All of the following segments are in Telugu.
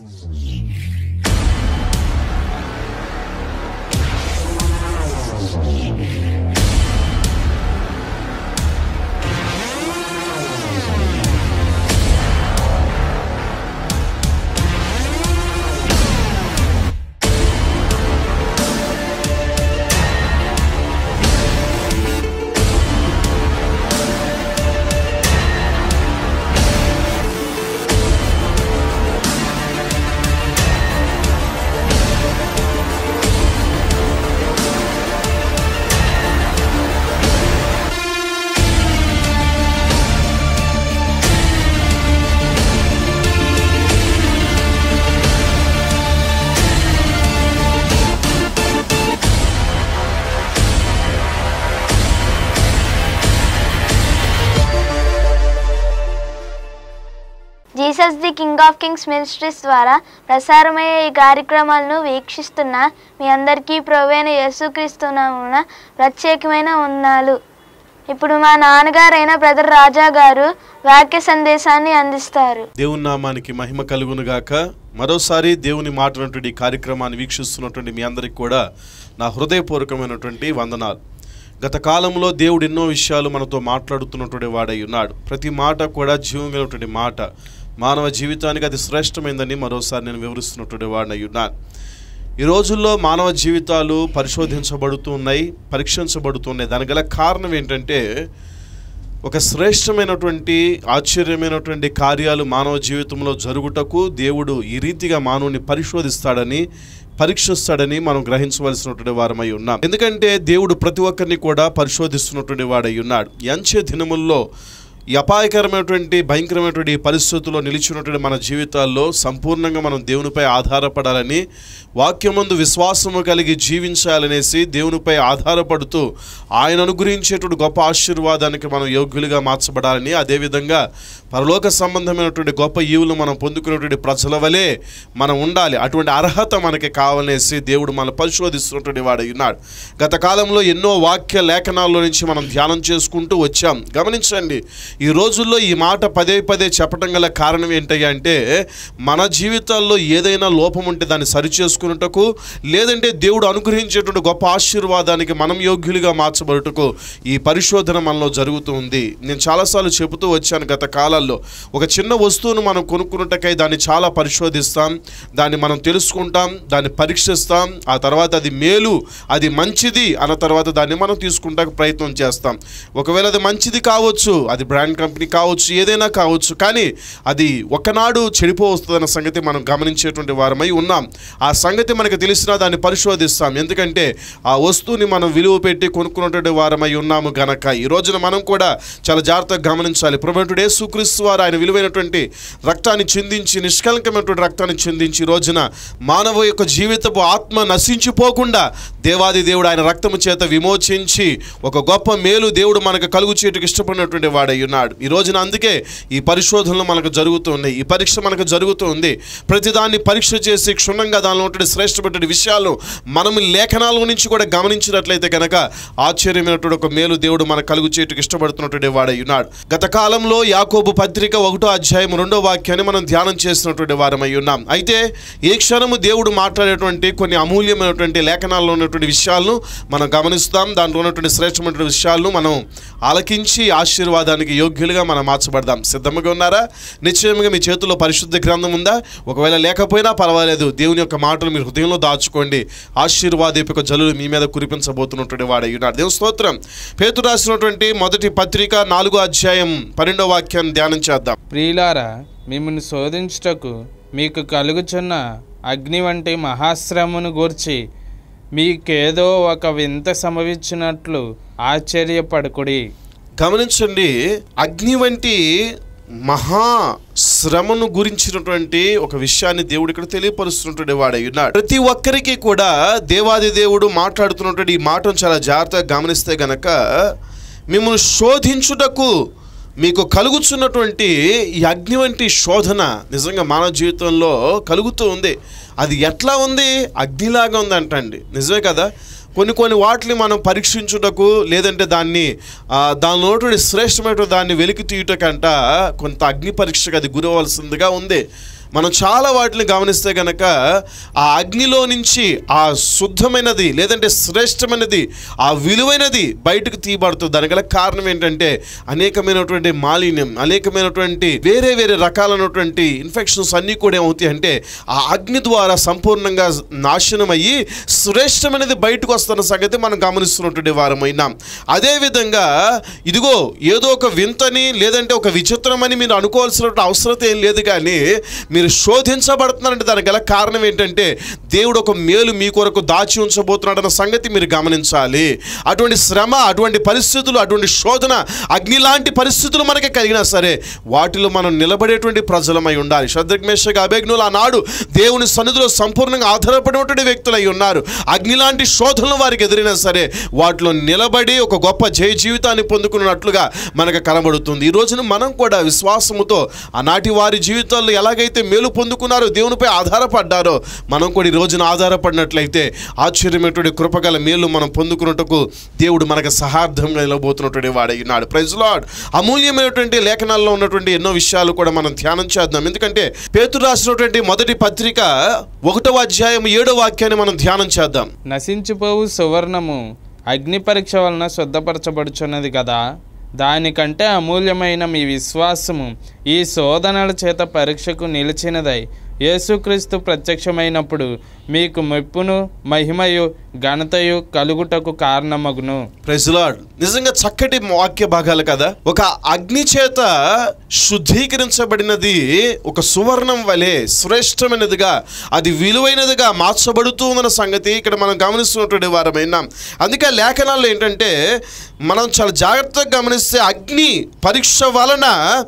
Jesus the king of kings ministries ద్వారా ప్రసారమయ్యే ఈ కార్యక్రమాలను వీక్షిస్తున్న మీ అందరికీ ప్రొవైన యేసుక్రీస్తునామున ప్రత్యేకమైన ఉన్నాలు ఇప్పుడు మా నాన్నగారైన బ్రదర్ రాజా గారు వాక్య సందేశాన్ని అందిస్తారు దేవుని నామానికి మహిమ కలుగును గాక మరోసారి దేవుని మాట్లాడినటువంటి ఈ కార్యక్రమాన్ని వీక్షిస్తున్నటువంటి మీ అందరికి కూడా నా హృదయపూర్వకమైనటువంటి వందనాలు గత కాలంలో దేవుడు ఎన్నో విషయాలు మనతో మాట్లాడుతున్నటువంటి వాడై ఉన్నాడు ప్రతి మాట కూడా జీవం కలిగినటువంటి మాట మానవ జీవితానికి అది శ్రేష్టమైందని మరోసారి నేను వివరిస్తున్నటువంటి వాడినై ఉన్నాను ఈ రోజుల్లో మానవ జీవితాలు పరిశోధించబడుతూ ఉన్నాయి పరీక్షించబడుతున్నాయి దానికి గల కారణం ఏంటంటే ఒక శ్రేష్టమైనటువంటి ఆశ్చర్యమైనటువంటి కార్యాలు మానవ జీవితంలో జరుగుటకు దేవుడు ఈ రీతిగా మానవుని పరిశోధిస్తాడని పరీక్షిస్తాడని మనం గ్రహించవలసినటువంటి వారమై ఉన్నాం ఎందుకంటే దేవుడు ప్రతి ఒక్కరిని కూడా పరిశోధిస్తున్నటువంటి వాడై ఉన్నాడు ఈ అంచె దినముల్లో ఈ అపాయకరమైనటువంటి భయంకరమైనటువంటి ఈ పరిస్థితుల్లో నిలిచినటువంటి మన జీవితాల్లో సంపూర్ణంగా మనం దేవునిపై ఆధారపడాలని వాక్యమందు విశ్వాసము కలిగి జీవించాలనేసి దేవునిపై ఆధారపడుతూ ఆయన అనుగ్రహించేటువంటి గొప్ప ఆశీర్వాదానికి మనం యోగ్యులుగా మార్చబడాలని అదేవిధంగా పరలోక సంబంధమైనటువంటి గొప్ప ఈవులు మనం పొందుకునేటువంటి ప్రజల వలె మనం ఉండాలి అటువంటి అర్హత మనకి కావాలనేసి దేవుడు మనం పరిశోధిస్తున్నటువంటి వాడు ఉన్నాడు గత కాలంలో ఎన్నో వాక్య లేఖనాల్లో నుంచి మనం ధ్యానం చేసుకుంటూ వచ్చాం గమనించండి ఈ రోజుల్లో ఈ మాట పదే పదే చెప్పడం గల కారణం ఏంటయ్యా అంటే మన జీవితాల్లో ఏదైనా లోపం ఉంటే దాన్ని సరిచేసుకున్నటకు లేదంటే దేవుడు అనుగ్రహించేటువంటి గొప్ప ఆశీర్వాదానికి మనం యోగ్యులుగా మార్చబడుటకు ఈ పరిశోధన మనలో జరుగుతుంది నేను చాలాసార్లు చెబుతూ వచ్చాను గత కాలాల్లో ఒక చిన్న వస్తువును మనం కొనుక్కున్నటకై దాన్ని చాలా పరిశోధిస్తాం దాన్ని మనం తెలుసుకుంటాం దాన్ని పరీక్షిస్తాం ఆ తర్వాత అది మేలు అది మంచిది అన్న తర్వాత దాన్ని మనం తీసుకుంటా ప్రయత్నం చేస్తాం ఒకవేళ అది మంచిది కావచ్చు అది బ్రాండ్ కంపెనీ కావచ్చు ఏదైనా కావచ్చు కానీ అది ఒకనాడు చెడిపోవస్తుందన్న సంగతి మనం గమనించేటువంటి వారమై ఉన్నాం ఆ సంగతి మనకు తెలిసినా దాన్ని పరిశోధిస్తాం ఎందుకంటే ఆ వస్తువుని మనం విలువ పెట్టి కొనుక్కున్నటువంటి వారమై ఉన్నాము గనక ఈ రోజున మనం కూడా చాలా జాగ్రత్తగా గమనించాలి ప్రభుత్వుడు యేసుక్రీస్తు వారు ఆయన విలువైనటువంటి రక్తాన్ని చిందించి నిష్కలంకమైనటువంటి రక్తాన్ని చిందించి ఈ రోజున మానవ యొక్క జీవితపు ఆత్మ నశించిపోకుండా దేవాది దేవుడు ఆయన రక్తము చేత విమోచించి ఒక గొప్ప మేలు దేవుడు మనకు కలుగు చేయటకు ఇష్టపడినటువంటి వాడై ఉన్నాడు ఈ రోజున అందుకే ఈ పరిశోధనలు మనకు జరుగుతున్నాయి ఈ పరీక్ష మనకు జరుగుతుంది ప్రతిదాన్ని పరీక్ష చేసి క్షుణ్ణంగా దానిలో ఉంటే శ్రేష్టమైన విషయాలు మనం లేఖనాల నుంచి కూడా గమనించినట్లయితే కనుక ఆశ్చర్యమైనటువంటి ఒక మేలు దేవుడు మనకు కలుగు చేయటకు ఇష్టపడుతున్నటువంటి వాడై ఉన్నాడు గత కాలంలో యాకోబు పత్రిక ఒకటో అధ్యాయం రెండో వాక్యాన్ని మనం ధ్యానం చేసినటువంటి వారమై ఉన్నాం అయితే ఈ క్షణము దేవుడు మాట్లాడేటువంటి కొన్ని అమూల్యమైనటువంటి లేఖనాల్లో ఉన్నటువంటి విషయాలను మనం గమనిస్తాం దాంట్లో ఉన్నటువంటి శ్రేష్టమైనటువంటి విషయాలను మనం ఆలకించి ఆశీర్వాదానికి యోగ్యులుగా మనం మార్చబడదాం సిద్ధంగా ఉన్నారా నిశ్చయంగా మీ చేతుల్లో పరిశుద్ధ గ్రంథం ఉందా ఒకవేళ లేకపోయినా పర్వాలేదు దేవుని యొక్క మాటలు మీరు హృదయంలో దాచుకోండి ఆశీర్వాదపు యొక్క జల్లులు మీ మీద కురిపించబోతున్నటువంటి వాడై ఉన్నాడు దేవుని స్తోత్రం పేతు రాసినటువంటి మొదటి పత్రిక నాలుగో అధ్యాయం పన్నెండో వాక్యాన్ని ధ్యానం చేద్దాం ప్రియులారా మిమ్మల్ని శోధించుటకు మీకు కలుగుచున్న అగ్ని వంటి మహాశ్రమను గూర్చి మీకేదో ఒక వింత సంభవించినట్లు ఆశ్చర్యపడకుడి గమనించండి అగ్ని వంటి మహా శ్రమను గురించినటువంటి ఒక విషయాన్ని దేవుడు ఇక్కడ తెలియపరుస్తున్నటువంటి వాడై ఉన్నాడు ప్రతి ఒక్కరికి కూడా దేవాది దేవుడు మాట్లాడుతున్నటువంటి ఈ మాటను చాలా జాగ్రత్తగా గమనిస్తే గనక మిమ్మల్ని శోధించుటకు మీకు కలుగుతున్నటువంటి ఈ అగ్ని వంటి శోధన నిజంగా మానవ జీవితంలో కలుగుతూ ఉంది అది ఎట్లా ఉంది అగ్నిలాగా ఉంది అంటండి నిజమే కదా కొన్ని కొన్ని వాటిని మనం పరీక్షించుటకు లేదంటే దాన్ని ఆ, దానిలో ఉన్నటువంటి శ్రేష్టమైన దాన్ని వెలికి తీయుటకంట కొంత అగ్ని పరీక్షకు అది గురవలసిందిగా ఉంది మనం చాలా వాటిని గమనిస్తే కనుక ఆ అగ్నిలో నుంచి ఆ శుద్ధమైనది లేదంటే శ్రేష్టమైనది ఆ విలువైనది బయటకు తీయబడుతుంది దానికి గల కారణం ఏంటంటే అనేకమైనటువంటి మాలిన్యం అనేకమైనటువంటి వేరే వేరే రకాలైనటువంటి ఇన్ఫెక్షన్స్ అన్నీ కూడా ఏమవుతాయి అంటే ఆ అగ్ని ద్వారా సంపూర్ణంగా నాశనం అయ్యి శ్రేష్టమైనది బయటకు వస్తున్న సంగతి మనం గమనిస్తున్నటువంటి వారమైనాం అదేవిధంగా ఇదిగో ఏదో ఒక వింతని లేదంటే ఒక విచిత్రమని మీరు అనుకోవాల్సిన అవసరం ఏం లేదు కానీ మీరు శోధించబడుతున్నారంటే దానికి గల కారణం ఏంటంటే దేవుడు ఒక మేలు మీ కొరకు దాచి ఉంచబోతున్నాడన్న సంగతి మీరు గమనించాలి అటువంటి శ్రమ అటువంటి పరిస్థితులు అటువంటి శోధన అగ్ని లాంటి పరిస్థితులు మనకి కలిగినా సరే వాటిలో మనం నిలబడేటువంటి ప్రజలమై ఉండాలి శత్రుఘ్మేషక అభిజ్ఞులు ఆనాడు దేవుని సన్నిధిలో సంపూర్ణంగా ఆధారపడినటువంటి వ్యక్తులు అయి ఉన్నారు అగ్ని లాంటి శోధనలు వారికి ఎదురైనా సరే వాటిలో నిలబడి ఒక గొప్ప జయ జీవితాన్ని పొందుకున్నట్లుగా మనకు కనబడుతుంది ఈ రోజున మనం కూడా విశ్వాసముతో ఆనాటి వారి జీవితాల్లో ఎలాగైతే మేలు పొందుకున్నారో దేవునిపై ఆధారపడ్డారో మనం కూడా ఈ రోజున ఆధారపడినట్లయితే ఆశ్చర్యమైనటువంటి కృపగల మేలు మనం పొందుకున్నట్టుకు దేవుడు మనకు సహార్థంగా నిలబోతున్నటువంటి వాడై ఉన్నాడు ప్రైజ్ లాడ్ అమూల్యమైనటువంటి లేఖనాల్లో ఉన్నటువంటి ఎన్నో విషయాలు కూడా మనం ధ్యానం చేద్దాం ఎందుకంటే పేతురు రాసినటువంటి మొదటి పత్రిక ఒకటవ అధ్యాయం ఏడో వాక్యాన్ని మనం ధ్యానం చేద్దాం నశించిపోవు సువర్ణము అగ్ని పరీక్ష వలన శుద్ధపరచబడుచున్నది కదా దానికంటే అమూల్యమైన మీ విశ్వాసము ఈ శోధనల చేత పరీక్షకు నిలిచినదై యేసుక్రీస్తు ప్రత్యక్షమైనప్పుడు మీకు మెప్పును మహిమయు ఘనతయు కలుగుటకు కారణమగును ప్రెజలాడ్ నిజంగా చక్కటి వాక్య భాగాలు కదా ఒక అగ్ని చేత శుద్ధీకరించబడినది ఒక సువర్ణం వలె శ్రేష్టమైనదిగా అది విలువైనదిగా మార్చబడుతూ ఉన్న సంగతి ఇక్కడ మనం గమనిస్తున్నటువంటి వారమైనా అందుకే లేఖనాల్లో ఏంటంటే మనం చాలా జాగ్రత్తగా గమనిస్తే అగ్ని పరీక్ష వలన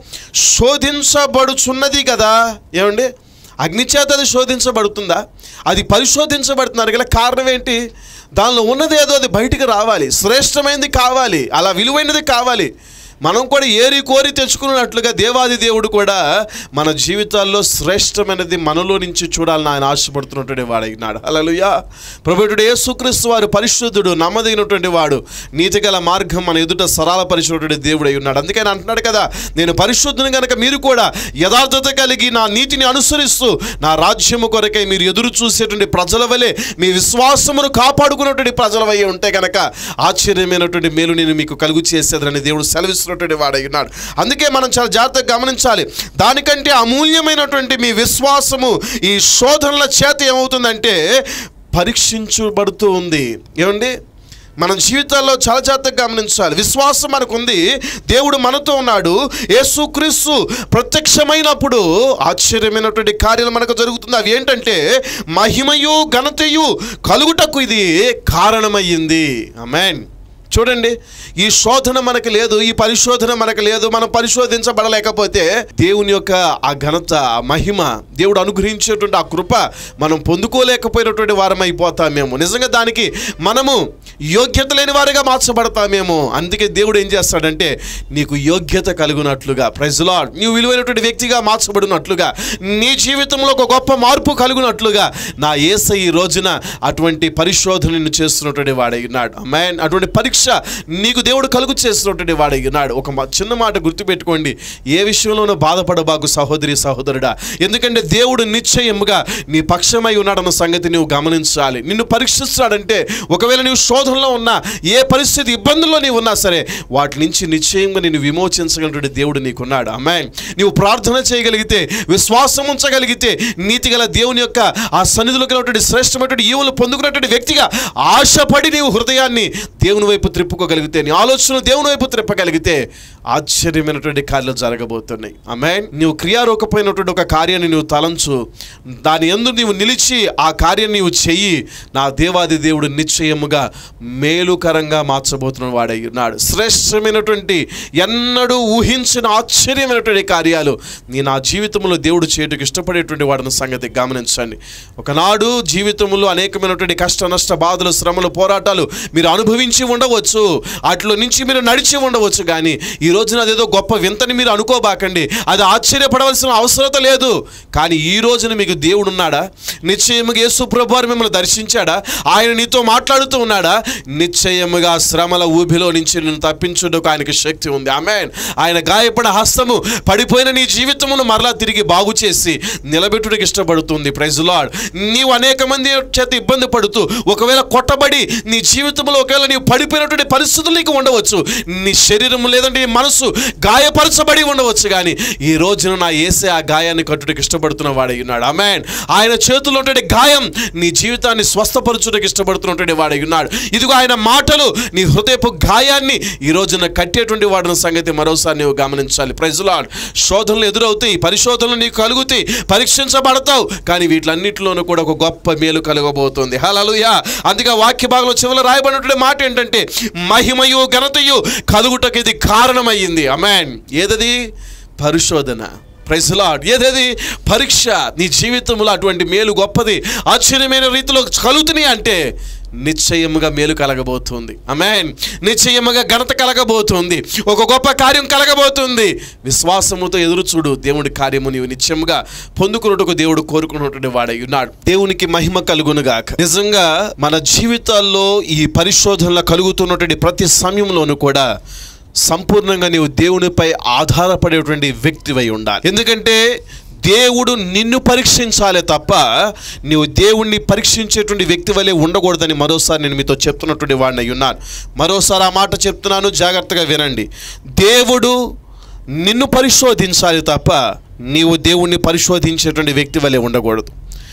శోధించబడుచున్నది కదా ఏమండి అగ్ని చేత అది శోధించబడుతుందా అది పరిశోధించబడుతున్నారు గల కారణం ఏంటి దానిలో ఉన్నది ఏదో అది బయటికి రావాలి శ్రేష్టమైనది కావాలి అలా విలువైనది కావాలి మనం కూడా ఏరి కోరి తెచ్చుకున్నట్లుగా దేవాది దేవుడు కూడా మన జీవితాల్లో శ్రేష్టమైనది మనలో నుంచి చూడాలని ఆయన ఆశపడుతున్నటువంటి వాడైనాడు అలలుయా ప్రభుత్వుడు యేసుక్రీస్తు వారు పరిశుద్ధుడు నమ్మదగినటువంటి వాడు నీతిగల మార్గం మన ఎదుట సరళపరిచినటువంటి దేవుడు అయి ఉన్నాడు అందుకని అంటున్నాడు కదా నేను పరిశుద్ధుని కనుక మీరు కూడా యథార్థత కలిగి నా నీతిని అనుసరిస్తూ నా రాజ్యము కొరకై మీరు ఎదురు చూసేటువంటి ప్రజల వలె మీ విశ్వాసమును కాపాడుకున్నటువంటి ప్రజల వయ్యే ఉంటే కనుక ఆశ్చర్యమైనటువంటి మేలు నేను మీకు కలుగు చేసేదని దేవుడు సెలవిస్తున్నటువంటి వాడై ఉన్నాడు అందుకే మనం చాలా జాగ్రత్తగా గమనించాలి దానికంటే అమూల్యమైనటువంటి మీ విశ్వాసము ఈ శోధనల చేత ఏమవుతుందంటే పరీక్షించబడుతూ ఉంది ఏమండి మన జీవితాల్లో చాలా జాగ్రత్తగా గమనించాలి విశ్వాసం మనకు ఉంది దేవుడు మనతో ఉన్నాడు యేసుక్రీస్తు ప్రత్యక్షమైనప్పుడు ఆశ్చర్యమైనటువంటి కార్యాలు మనకు జరుగుతుంది అవి ఏంటంటే మహిమయు ఘనతయు కలుగుటకు ఇది కారణమయ్యింది ఆమెన్ చూడండి ఈ శోధన మనకు లేదు ఈ పరిశోధన మనకు లేదు మనం పరిశోధించబడలేకపోతే దేవుని యొక్క ఆ ఘనత ఆ మహిమ దేవుడు అనుగ్రహించేటువంటి ఆ కృప మనం పొందుకోలేకపోయినటువంటి వారం అయిపోతామేమో నిజంగా దానికి మనము యోగ్యత లేని వారిగా మార్చబడతామేమో అందుకే దేవుడు ఏం చేస్తాడంటే నీకు యోగ్యత కలుగునట్లుగా ప్రజలా నీవు విలువైనటువంటి వ్యక్తిగా మార్చబడినట్లుగా నీ జీవితంలో ఒక గొప్ప మార్పు కలుగునట్లుగా నా ఏస ఈ రోజున అటువంటి పరిశోధనను చేస్తున్నటువంటి వాడై ఉన్నాడు మ్యాన్ అటువంటి పరీక్ష నీకు దేవుడు కలుగు చేస్తున్నటువంటి వాడై ఉన్నాడు ఒక మా- చిన్న మాట గుర్తుపెట్టుకోండి ఏ విషయంలోనూ బాధపడబాకు సహోదరి సహోదరుడా ఎందుకంటే దేవుడు నిశ్చయముగా నీ పక్షమై ఉన్నాడన్న సంగతి నువ్వు గమనించాలి నిన్ను పరీక్షిస్తాడంటే ఒకవేళ నీవు శోధనలో ఉన్నా ఏ పరిస్థితి ఇబ్బందుల్లో నీవు ఉన్నా సరే వాటి నుంచి నిశ్చయంగా నేను విమోచించగలిగినటువంటి దేవుడు నీకున్నాడు అమ్మాయి నీవు ప్రార్థన చేయగలిగితే విశ్వాసం ఉంచగలిగితే నీతిగల దేవుని యొక్క ఆ సన్నిధిలో కలిగినటువంటి శ్రేష్టమైనటువంటి ఈవులు పొందుకున్నటువంటి వ్యక్తిగా ఆశపడి నీవు హృదయాన్ని దేవుని వైపు త్రిప్పుకోగలిగితే నీ ఆలోచన దేవుని వైపు త్రిప్పగలిగితే ఆశ్చర్యమైనటువంటి కార్యాలు జరగబోతున్నాయి ఆమె నీవు క్రియారూపమైనటువంటి ఒక కార్యాన్ని నీవు తలంచు దాని ఎందు నీవు నిలిచి ఆ కార్యం నీవు చెయ్యి నా దేవాది దేవుడు నిశ్చయముగా మేలుకరంగా మార్చబోతున్న వాడై ఉన్నాడు శ్రేష్టమైనటువంటి ఎన్నడూ ఊహించిన ఆశ్చర్యమైనటువంటి కార్యాలు నీ నా జీవితంలో దేవుడు చేయటకు ఇష్టపడేటువంటి వాడిన సంగతి గమనించండి ఒకనాడు జీవితంలో అనేకమైనటువంటి కష్ట నష్ట బాధలు శ్రమలు పోరాటాలు మీరు అనుభవించి ఉండవచ్చు అట్లో నుంచి మీరు నడిచి ఉండవచ్చు కానీ ఈ రోజున అదేదో గొప్ప వింతని మీరు అనుకోబాకండి అది ఆశ్చర్యపడవలసిన అవసరత లేదు కానీ ఈ రోజున మీకు దేవుడు ఉన్నాడా నిశ్చయముగా యేసు ప్రభు వారు మిమ్మల్ని దర్శించాడా ఆయన నీతో మాట్లాడుతూ ఉన్నాడా నిశ్చయముగా శ్రమల ఊబిలో నుంచి నిన్ను తప్పించుటకు ఆయనకి శక్తి ఉంది ఆమె ఆయన గాయపడ హస్తము పడిపోయిన నీ జీవితమును మరలా తిరిగి బాగు చేసి నిలబెట్టుటకు ఇష్టపడుతుంది ప్రైజ్ లాడ్ నీవు అనేక మంది చేత ఇబ్బంది పడుతూ ఒకవేళ కొట్టబడి నీ జీవితంలో ఒకవేళ నీవు పడిపోయినటువంటి పరిస్థితులు నీకు ఉండవచ్చు నీ శరీరం లేదంటే నీ మనసు గాయపరచబడి ఉండవచ్చు కానీ ఈ రోజున నా ఏసే ఆ గాయాన్ని కట్టుటకు ఇష్టపడుతున్న వాడై ఉన్నాడు ఆమెన్ ఆయన చేతుల్లో ఉంటే గాయం నీ జీవితాన్ని స్వస్థపరచుటకు ఇష్టపడుతున్నటువంటి వాడై ఉన్నాడు ఇదిగో ఆయన మాటలు నీ హృదయపు గాయాన్ని ఈ రోజున కట్టేటువంటి వాడిన సంగతి మరోసారి నీవు గమనించాలి ప్రజలాడ్ శోధనలు ఎదురవుతాయి పరిశోధనలు నీకు కలుగుతాయి పరీక్షించబడతావు కానీ వీటిలన్నిటిలోనూ కూడా ఒక గొప్ప మేలు కలగబోతుంది హలలుయా అందుకే వాక్య భాగంలో చివరిలో రాయబడినటువంటి మాట ఏంటంటే మహిమయు ఘనతయు కలుగుటకు ఇది కారణమయ్యింది అమెన్ ఏదది పరిశోధన ప్రైజ్లాడ్ ఏదది పరీక్ష నీ జీవితంలో అటువంటి మేలు గొప్పది ఆశ్చర్యమైన రీతిలో కలుగుతున్నాయి అంటే నిశ్చయముగా మేలు కలగబోతుంది అమెన్ నిశ్చయముగా ఘనత కలగబోతుంది ఒక గొప్ప కార్యం కలగబోతుంది విశ్వాసముతో ఎదురు చూడు దేవుడి కార్యము నీవు నిత్యముగా పొందుకున్నట్టుకు దేవుడు కోరుకున్నటువంటి వాడై ఉన్నాడు దేవునికి మహిమ కలుగునుగాక నిజంగా మన జీవితాల్లో ఈ పరిశోధనలు కలుగుతున్నటువంటి ప్రతి సమయంలోనూ కూడా సంపూర్ణంగా నీవు దేవునిపై ఆధారపడేటువంటి వ్యక్తివై ఉండాలి ఎందుకంటే దేవుడు నిన్ను పరీక్షించాలే తప్ప నీవు దేవుణ్ణి పరీక్షించేటువంటి వ్యక్తి వలె ఉండకూడదని మరోసారి నేను మీతో చెప్తున్నటువంటి వాడిని అయి ఉన్నాను మరోసారి ఆ మాట చెప్తున్నాను జాగ్రత్తగా వినండి దేవుడు నిన్ను పరిశోధించాలి తప్ప నీవు దేవుణ్ణి పరిశోధించేటువంటి వ్యక్తి వలె ఉండకూడదు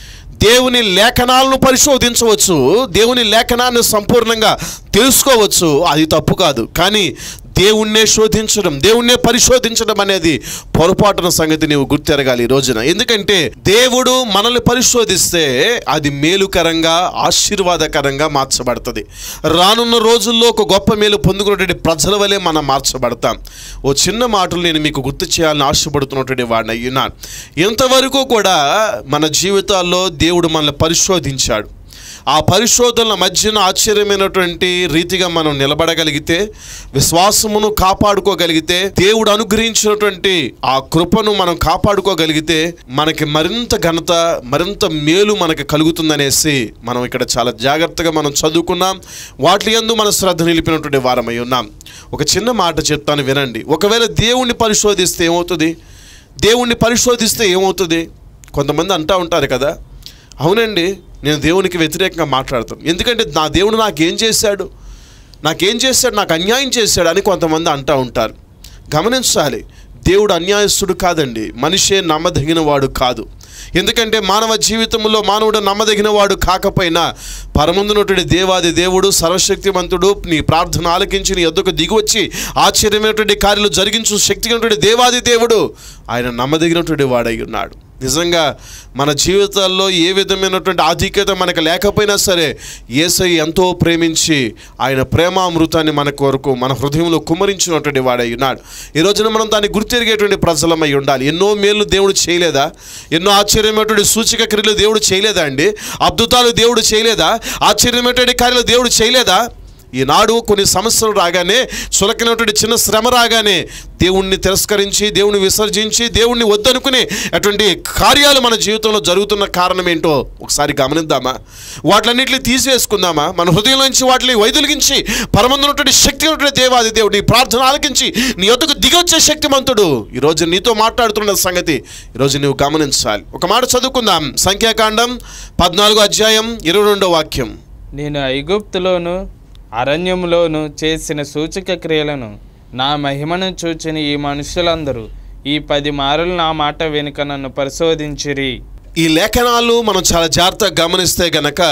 దేవుని లేఖనాలను పరిశోధించవచ్చు దేవుని లేఖనాన్ని సంపూర్ణంగా తెలుసుకోవచ్చు అది తప్పు కాదు కానీ దేవుణ్ణే శోధించడం దేవుణ్ణే పరిశోధించడం అనేది పొరపాటున సంగతి నీవు గుర్తెరగాలి ఈ రోజున ఎందుకంటే దేవుడు మనల్ని పరిశోధిస్తే అది మేలుకరంగా ఆశీర్వాదకరంగా మార్చబడుతుంది రానున్న రోజుల్లో ఒక గొప్ప మేలు పొందుకున్నటువంటి ప్రజల వలె మనం మార్చబడతాం ఓ చిన్న మాటలు నేను మీకు గుర్తు చేయాలని ఆశపడుతున్నటువంటి వాడిని అయ్యున్నాను ఇంతవరకు కూడా మన జీవితాల్లో దేవుడు మనల్ని పరిశోధించాడు ఆ పరిశోధనల మధ్యన ఆశ్చర్యమైనటువంటి రీతిగా మనం నిలబడగలిగితే విశ్వాసమును కాపాడుకోగలిగితే దేవుడు అనుగ్రహించినటువంటి ఆ కృపను మనం కాపాడుకోగలిగితే మనకి మరింత ఘనత మరింత మేలు మనకి కలుగుతుందనేసి మనం ఇక్కడ చాలా జాగ్రత్తగా మనం చదువుకున్నాం వాటి యందు మన శ్రద్ధ నిలిపినటువంటి వారమై ఉన్నాం ఒక చిన్న మాట చెప్తాను వినండి ఒకవేళ దేవుణ్ణి పరిశోధిస్తే ఏమవుతుంది దేవుణ్ణి పరిశోధిస్తే ఏమవుతుంది కొంతమంది అంటూ ఉంటారు కదా అవునండి నేను దేవునికి వ్యతిరేకంగా మాట్లాడతాను ఎందుకంటే నా దేవుడు నాకేం చేశాడు నాకేం చేశాడు నాకు అన్యాయం చేశాడు అని కొంతమంది అంటూ ఉంటారు గమనించాలి దేవుడు అన్యాయస్తుడు కాదండి మనిషే నమ్మదగిన వాడు కాదు ఎందుకంటే మానవ జీవితంలో మానవుడు నమ్మదగిన వాడు కాకపోయినా పరముందునటువంటి దేవాది దేవుడు సర్వశక్తివంతుడు నీ ప్రార్థన ఆలకించి నీ ఎద్దుకు దిగివచ్చి ఆశ్చర్యమైనటువంటి కార్యాలు జరిగించు శక్తిగినటువంటి దేవాది దేవుడు ఆయన నమ్మదగినటువంటి వాడై ఉన్నాడు నిజంగా మన జీవితాల్లో ఏ విధమైనటువంటి ఆధిక్యత మనకు లేకపోయినా సరే యేసై ఎంతో ప్రేమించి ఆయన ప్రేమామృతాన్ని మన కొరకు మన హృదయంలో కుమ్మరించినటువంటి వాడై ఉన్నాడు ఈ రోజున మనం దాన్ని గుర్తెరిగేటువంటి ప్రజలమై ఉండాలి ఎన్నో మేలు దేవుడు చేయలేదా ఎన్నో ఆశ్చర్యమైనటువంటి సూచిక క్రియలు దేవుడు చేయలేదా అండి అద్భుతాలు దేవుడు చేయలేదా ఆశ్చర్యమైనటువంటి కార్యాలు దేవుడు చేయలేదా ఈనాడు కొన్ని సమస్యలు రాగానే చులకినటువంటి చిన్న శ్రమ రాగానే దేవుణ్ణి తిరస్కరించి దేవుణ్ణి విసర్జించి దేవుణ్ణి వద్దనుకునే అటువంటి కార్యాలు మన జీవితంలో జరుగుతున్న కారణం ఏంటో ఒకసారి గమనిద్దామా వాటిలన్నింటినీ తీసివేసుకుందామా మన హృదయంలోంచి వాటిని వైదొలిగించి పరమందునటువంటి శక్తి ఉన్నటువంటి దేవాది దేవుడు నీ ప్రార్థన ఆలకించి నీ యొద్దకు దిగొచ్చే శక్తిమంతుడు ఈరోజు నీతో మాట్లాడుతున్న సంగతి ఈరోజు నువ్వు గమనించాలి ఒక మాట చదువుకుందాం సంఖ్యాకాండం పద్నాలుగో అధ్యాయం ఇరవై రెండో వాక్యం నేను ఐగుప్తులోను అరణ్యములోను చేసిన సూచక క్రియలను నా మహిమను చూచిన ఈ మనుషులందరూ ఈ పది మారులు నా మాట వెనుక నన్ను పరిశోధించిరి ఈ లేఖనాలు మనం చాలా జాగ్రత్తగా గమనిస్తే గనక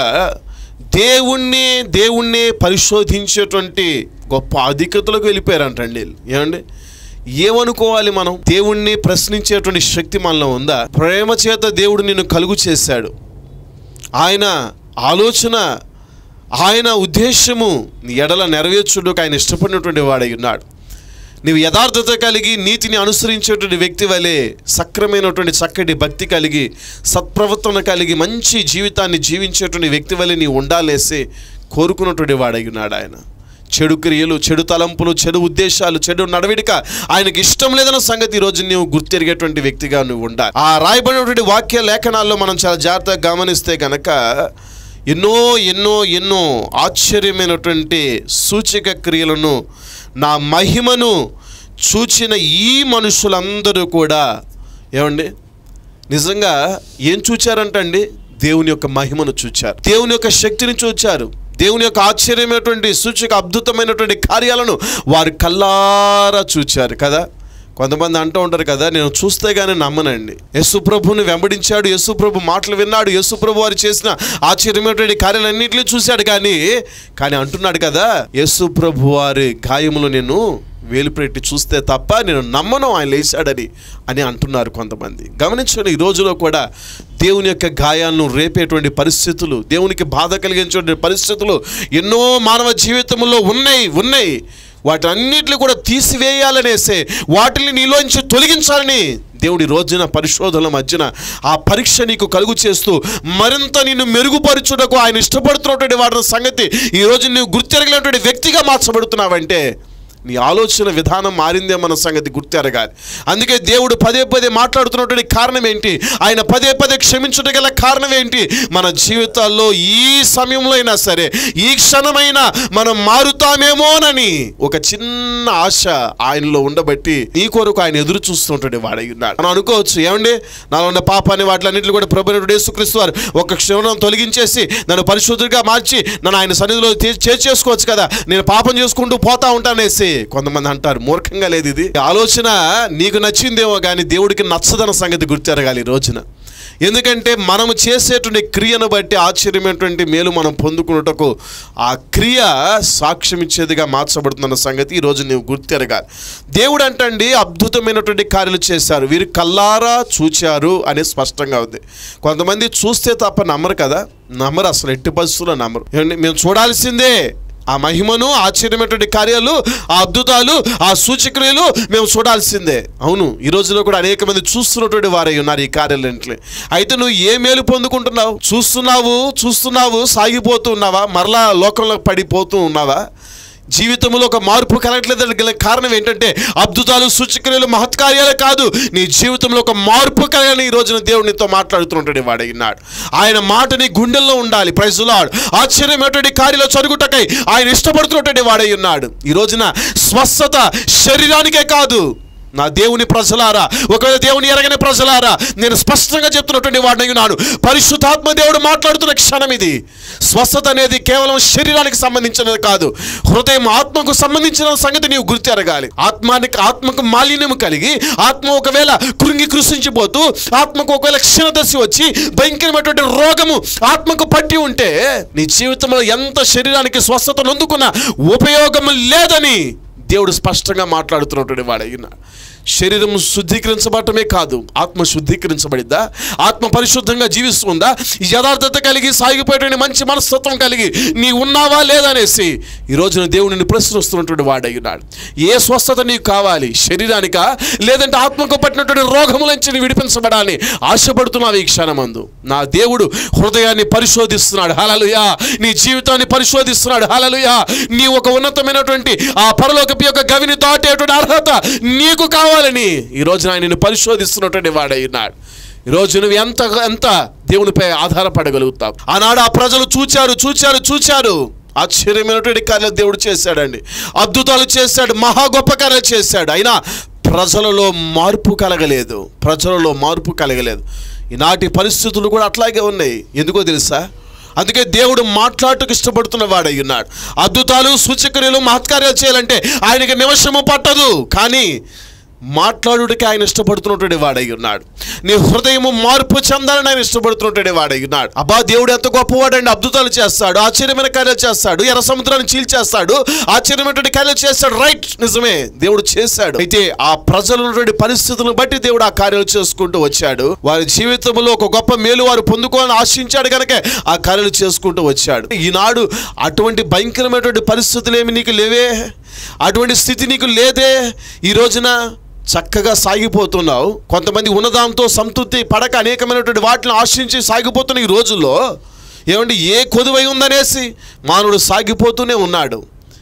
దేవుణ్ణి దేవుణ్ణి పరిశోధించేటువంటి గొప్ప అధికతలకు వెళ్ళిపోయారంటండి వీళ్ళు. ఏమండి ఏమనుకోవాలి మనం దేవుణ్ణి ప్రశ్నించేటువంటి శక్తి మనలో ఉందా ప్రేమ చేత దేవుడు నిన్ను కలుగు చేశాడు ఆయన ఆలోచన ఆయన ఉద్దేశము నీ ఎడల నెరవేర్చుడుకు ఆయన ఇష్టపడినటువంటి వాడై ఉన్నాడు నీవు యథార్థత కలిగి నీతిని అనుసరించేటువంటి వ్యక్తి వలె సక్రమైనటువంటి చక్కటి భక్తి కలిగి సత్ప్రవర్తన కలిగి మంచి జీవితాన్ని జీవించేటువంటి వ్యక్తి వలె నీవు ఉండాలేసి కోరుకున్నటువంటి వాడై ఉన్నాడు ఆయన చెడు క్రియలు చెడు తలంపులు చెడు ఉద్దేశాలు చెడు నడవడిక ఆయనకి ఇష్టం లేదన్న సంగతి ఈరోజు నువ్వు గుర్తెరిగేటువంటి వ్యక్తిగా నువ్వు ఉండాలి ఆ రాయబడినటువంటి వాక్య లేఖనాల్లో మనం చాలా జాగ్రత్తగా గమనిస్తే గనక ఎన్నో ఎన్నో ఎన్నో ఆశ్చర్యమైనటువంటి సూచక క్రియలను నా మహిమను చూచిన ఈ మనుషులందరూ కూడా ఏమండి నిజంగా ఏం చూచారంటండి దేవుని యొక్క మహిమను చూచారు దేవుని యొక్క శక్తిని చూచారు దేవుని యొక్క ఆశ్చర్యమైనటువంటి సూచక అద్భుతమైనటువంటి కార్యాలను వారు కల్లారా చూచారు కదా కొంతమంది అంటూ ఉంటారు కదా నేను చూస్తే గానీ నమ్మనండి యేసుప్రభుని వెంబడించాడు యేసుప్రభు మాటలు విన్నాడు యేసుప్రభు వారు చేసిన ఆశ్చర్యమైనటువంటి కార్యాలన్నింటినీ చూశాడు కానీ కానీ అంటున్నాడు కదా యేసుప్రభు వారి గాయములు నేను వేలు పెట్టి చూస్తే తప్ప నేను నమ్మను ఆయన లేచాడని అని అంటున్నారు కొంతమంది గమనించండి ఈ రోజులో కూడా దేవుని యొక్క గాయాలను రేపేటువంటి పరిస్థితులు దేవునికి బాధ కలిగించేటువంటి పరిస్థితులు ఎన్నో మానవ జీవితంలో ఉన్నాయి ఉన్నాయి వాటన్నిటిని కూడా తీసివేయాలనేసే వాటిని నీలోంచి తొలగించాలని దేవుడి రోజున పరిశోధనల మధ్యన ఆ పరీక్ష నీకు కలుగు చేస్తూ మరింత నిన్ను మెరుగుపరచుటకు ఆయన ఇష్టపడుతున్నటువంటి వాటి సంగతి ఈ రోజు నువ్వు గుర్తెరగినటువంటి వ్యక్తిగా మార్చబడుతున్నావంటే నీ ఆలోచన విధానం మారిందే మన సంగతి గుర్తెరగాలి అందుకే దేవుడు పదే పదే మాట్లాడుతున్నటువంటి కారణం ఏంటి ఆయన పదే పదే క్షమించుట గల కారణం ఏంటి మన జీవితాల్లో ఈ సమయంలో అయినా సరే ఈ క్షణమైనా మనం మారుతామేమోనని ఒక చిన్న ఆశ ఆయనలో ఉండబట్టి ఈ కొరకు ఆయన ఎదురు చూస్తున్నటువంటి వాడై ఉన్నాడు మనం అనుకోవచ్చు ఏమండి నాలో ఉన్న పాపాన్ని వాటిలన్నింటిలో కూడా ప్రభుత్వ యేసుక్రీస్తు వారు ఒక క్షణం తొలగించేసి నన్ను పరిశుద్ధుడిగా మార్చి నన్ను ఆయన సన్నిధిలో తే- చేర్చేసుకోవచ్చు కదా నేను పాపం చేసుకుంటూ పోతా ఉంటానేసి కొంతమంది అంటారు మూర్ఖంగా లేదు ఇది ఈ ఆలోచన నీకు నచ్చిందేమో కానీ దేవుడికి నచ్చదన్న సంగతి గుర్తెరగాలి ఈ రోజున ఎందుకంటే మనము చేసేటువంటి క్రియను బట్టి ఆశ్చర్యమైనటువంటి మేలు మనం పొందుకున్నటకు ఆ క్రియ సాక్ష్యం ఇచ్చేదిగా మార్చబడుతున్న సంగతి ఈరోజు నీవు గుర్తెరగాలి దేవుడు అంటండి అద్భుతమైనటువంటి కార్యాలు చేశారు వీరు కల్లారా చూచారు అని స్పష్టంగా ఉంది కొంతమంది చూస్తే తప్ప నమ్మరు కదా నమ్మరు అసలు ఎట్టి పరిస్థితుల్లో నమ్మరు ఏమండి? మేము చూడాల్సిందే ఆ మహిమను ఆశ్చర్యమైనటువంటి కార్యాలు ఆ అద్భుతాలు ఆ సూచక్రియలు మేము చూడాల్సిందే అవును ఈ రోజులో కూడా అనేక మంది చూస్తున్నటువంటి వారై ఉన్నారు ఈ కార్యాలన్నింటినీ అయితే నువ్వు ఏ మేలు పొందుకుంటున్నావు చూస్తున్నావు చూస్తున్నావు సాగిపోతూ ఉన్నావా మరలా లోకంలో పడిపోతూ ఉన్నావా జీవితంలో ఒక మార్పు కలగట్లేదు గల కారణం ఏంటంటే అద్భుతాలు సూచక్రియలు మహత్కార్యాలే కాదు నీ జీవితంలో ఒక మార్పు కలగని ఈ రోజున దేవుడు నీతో మాట్లాడుతుంటాడు వాడైనాడు ఆయన మాట నీ గుండెల్లో ఉండాలి ప్రైజులాడు ఆశ్చర్యమైనటువంటి కార్యాలు చరుగుటకై ఆయన ఇష్టపడుతున్నటువంటి వాడై ఉన్నాడు ఈ రోజున స్వస్థత శరీరానికే కాదు నా దేవుని ప్రజలారా ఒకవేళ దేవుని ఎరగని ప్రజలారా నేను స్పష్టంగా చెప్తున్నటువంటి వాడిని ఉన్నాను పరిశుద్ధాత్మ దేవుడు మాట్లాడుతున్న క్షణం ఇది స్వస్థత అనేది కేవలం శరీరానికి సంబంధించినది కాదు హృదయం ఆత్మకు సంబంధించిన సంగతి నీవు గుర్తెరగాలి ఆత్మానికి ఆత్మకు మాలిన్యం కలిగి ఆత్మ ఒకవేళ కృంగి కృషించిపోతూ ఆత్మకు ఒకవేళ క్షీణదశ వచ్చి భయంకరమైనటువంటి రోగము ఆత్మకు పట్టి ఉంటే నీ జీవితంలో ఎంత శరీరానికి స్వస్థత నొందుకున్న ఉపయోగం లేదని దేవుడు స్పష్టంగా మాట్లాడుతున్నటువంటి వాడైనా శరీరం శుద్ధీకరించబడటమే కాదు ఆత్మ శుద్ధీకరించబడిద్దా ఆత్మ పరిశుద్ధంగా జీవిస్తుందా యథార్థత కలిగి సాగిపోయేటువంటి మంచి మనస్తత్వం కలిగి నీ ఉన్నావా లేదనేసి ఈ రోజున దేవుడిని ప్రశ్నిస్తున్నటువంటి వాడైనాడు ఏ స్వస్థత నీకు కావాలి శరీరానికా లేదంటే ఆత్మకు పట్టినటువంటి రోగముల నుంచి నీ విడిపించబడాలని ఆశపడుతున్నావు ఈ క్షణమందు నా దేవుడు హృదయాన్ని పరిశోధిస్తున్నాడు హలలుయా నీ జీవితాన్ని పరిశోధిస్తున్నాడు హలలుయా నీ ఒక ఉన్నతమైనటువంటి ఆ పరలోకపు యొక్క గవిని దాటేటువంటి అర్హత నీకు కావాలని ఈ రోజున ఆయన నిన్ను పరిశోధిస్తున్నటువంటి వాడై ఉన్నాడు ఈ రోజు నువ్వు ఎంత ఎంత దేవునిపై ఆధారపడగలుగుతావు ఆనాడు ఆ ప్రజలు చూచారు చూచారు చూచారు ఆశ్చర్యమైనటువంటి కార్యాలు దేవుడు చేశాడండి అద్భుతాలు చేశాడు మహా గొప్ప కార్యాలు చేశాడు అయినా ప్రజలలో మార్పు కలగలేదు ప్రజలలో మార్పు కలగలేదు ఈనాటి పరిస్థితులు కూడా అట్లాగే ఉన్నాయి ఎందుకో తెలుసా అందుకే దేవుడు మాట్లాడటకు ఇష్టపడుతున్న వాడై ఉన్నాడు అద్భుతాలు సూచక్రియలు మహత్కార్యాలు చేయాలంటే ఆయనకి నిమిషము పట్టదు కానీ మాట్లాడుటకి ఆయన ఇష్టపడుతున్నటువంటి వాడై ఉన్నాడు నీ హృదయము మార్పు చెందాలని ఆయన ఇష్టపడుతున్నటువంటి వాడై ఉన్నాడు అబ్బా దేవుడు ఎంత గొప్పవాడండి అద్భుతాలు చేస్తాడు ఆశ్చర్యమైన కార్యాలు చేస్తాడు ఎర్ర సముద్రాన్ని చీల్చేస్తాడు ఆశ్చర్యమైనటువంటి కార్యాలు చేస్తాడు రైట్ నిజమే దేవుడు చేశాడు అయితే ఆ ప్రజలు ఉన్నటువంటి పరిస్థితులను బట్టి దేవుడు ఆ కార్యాలు చేసుకుంటూ వచ్చాడు వారి జీవితంలో ఒక గొప్ప మేలు వారు పొందుకోవాలని ఆశించాడు కనుక ఆ కార్యాలు చేసుకుంటూ వచ్చాడు ఈనాడు అటువంటి భయంకరమైనటువంటి పరిస్థితులు ఏమి నీకు లేవే అటువంటి స్థితి నీకు లేదే ఈ రోజున చక్కగా సాగిపోతున్నావు కొంతమంది ఉన్నదాంతో సంతృప్తి పడక అనేకమైనటువంటి వాటిని ఆశ్రయించి సాగిపోతున్న ఈ రోజుల్లో ఏమండి ఏ కొదువై ఉందనేసి మానవుడు సాగిపోతూనే ఉన్నాడు